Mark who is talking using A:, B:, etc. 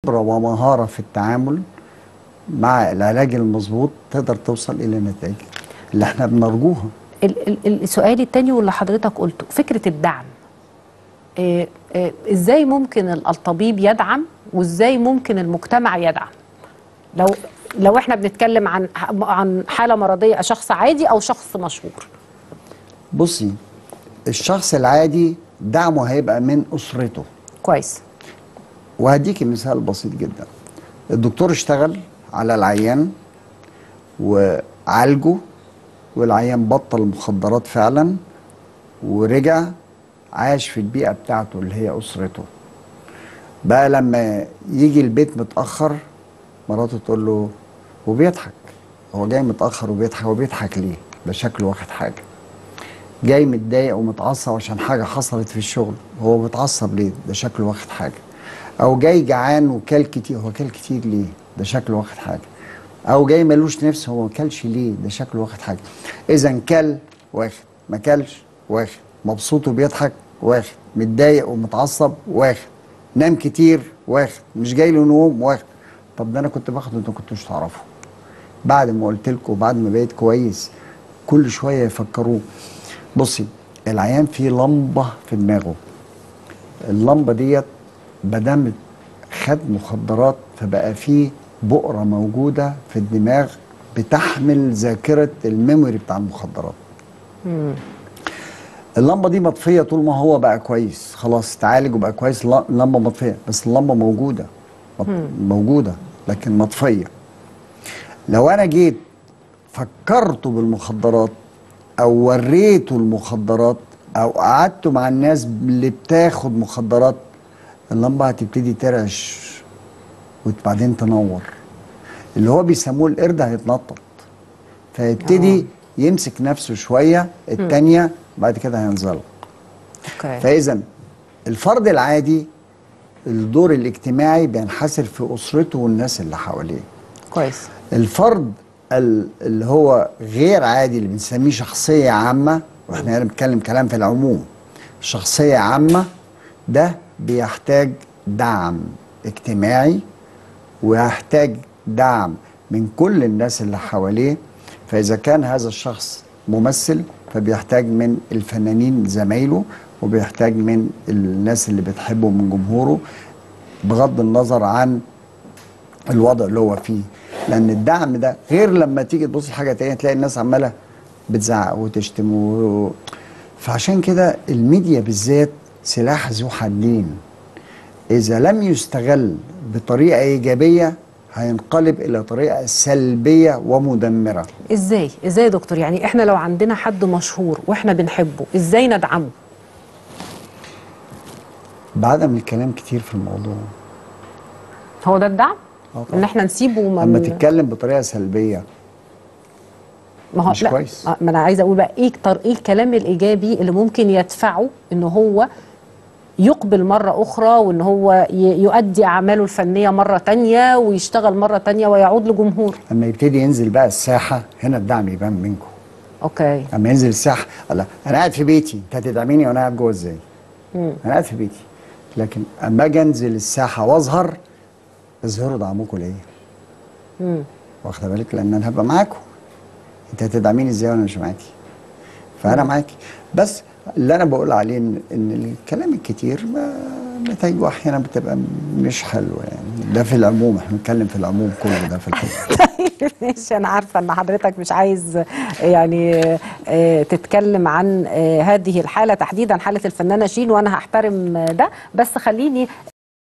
A: خبره ومهاره في التعامل مع العلاج المظبوط تقدر توصل الى النتائج اللي احنا بنرجوها
B: ال- ال- السؤال التاني واللي حضرتك قلته فكرة الدعم إيه إيه ازاي ممكن ال- الطبيب يدعم وازاي ممكن المجتمع يدعم لو لو احنا بنتكلم عن عن حالة مرضية شخص عادي او شخص مشهور
A: بصي الشخص العادي دعمه هيبقى من اسرته
B: كويس
A: وهديكي مثال بسيط جدا الدكتور اشتغل على العيان وعالجه والعيان بطل مخدرات فعلا ورجع عاش في البيئة بتاعته اللي هي أسرته بقى لما يجي البيت متأخر مراته تقول له وبيضحك هو جاي متأخر وبيضحك هو بيضحك ليه ده شكله واخد حاجة جاي متضايق ومتعصب عشان حاجة حصلت في الشغل هو متعصب ليه ده شكله واخد حاجة او جاي جعان وكل كتير هو كل كتير ليه ده شكله واخد حاجة او جاي ملوش نفس هو ما كلش ليه ده شكله واخد حاجة اذا كل واخد ما كلش واخد مبسوط وبيضحك واخد متضايق ومتعصب واخد نام كتير واخد مش جاي له نوم واخد طب ده انا كنت باخده انتوا ما كنتوش تعرفوا بعد ما قلت لكم بعد ما بقيت كويس كل شويه يفكروه بصي العيان فيه لمبه في دماغه اللمبه ديت بدم خد مخدرات فبقى فيه بؤره موجوده في الدماغ بتحمل ذاكره الميموري بتاع المخدرات اللمبه دي مطفيه طول ما هو بقى كويس خلاص اتعالج وبقى كويس الل- اللمبه مطفيه بس اللمبه موجوده مط- موجوده لكن مطفيه لو انا جيت فكرته بالمخدرات او وريته المخدرات او قعدته مع الناس اللي بتاخد مخدرات اللمبه هتبتدي ترعش وبعدين تنور اللي هو بيسموه القرد هيتنطط فيبتدي يمسك نفسه شويه التانيه بعد كده هينزلق
B: اوكي
A: فاذا الفرد العادي الدور الاجتماعي بينحصر في اسرته والناس اللي حواليه
B: كويس
A: الفرد ال- اللي هو غير عادي اللي بنسميه شخصية عامة واحنا هنا بنتكلم كلام في العموم شخصية عامة ده بيحتاج دعم اجتماعي ويحتاج دعم من كل الناس اللي حواليه فإذا كان هذا الشخص ممثل فبيحتاج من الفنانين زمايله وبيحتاج من الناس اللي بتحبه من جمهوره بغض النظر عن الوضع اللي هو فيه لان الدعم ده غير لما تيجي تبص حاجه تانية تلاقي الناس عماله بتزعق وتشتم و... فعشان كده الميديا بالذات سلاح ذو حدين اذا لم يستغل بطريقه ايجابيه هينقلب الى طريقه سلبيه ومدمره
B: ازاي ازاي يا دكتور يعني احنا لو عندنا حد مشهور واحنا بنحبه ازاي ندعمه
A: بعدم الكلام كتير في الموضوع
B: هو ده الدعم
A: آه طبعاً.
B: ان احنا نسيبه وما
A: لما
B: ن-
A: تتكلم بطريقه سلبيه
B: ما هو
A: مش
B: لا
A: كويس.
B: آه، ما انا عايزه اقول بقى ايه طر ايه الكلام الايجابي اللي ممكن يدفعه ان هو يقبل مرة أخرى وإن هو ي- يؤدي أعماله الفنية مرة تانية ويشتغل مرة تانية ويعود لجمهور
A: لما يبتدي ينزل بقى الساحه هنا الدعم يبان منكم
B: أوكي
A: اما ينزل الساحه الله انا قاعد في بيتي انت هتدعميني وانا قاعد جوه ازاي؟ انا قاعد في بيتي لكن اما اجي انزل الساحه واظهر اظهروا دعمكم ليا
B: مم.
A: واخده بالك لان انا هبقى معاكم انت هتدعميني ازاي وانا مش معاكي فانا معاكي بس اللي انا بقول عليه ان, إن الكلام الكتير ما نتائجه احيانا بتبقى مش حلوه يعني ده في العموم احنا بنتكلم في العموم كله ده في الحقيقه
B: طيب ماشي انا عارفه ان حضرتك مش عايز يعني آه، تتكلم عن آه، هذه الحاله تحديدا حاله الفنانه شين وانا هحترم ده بس خليني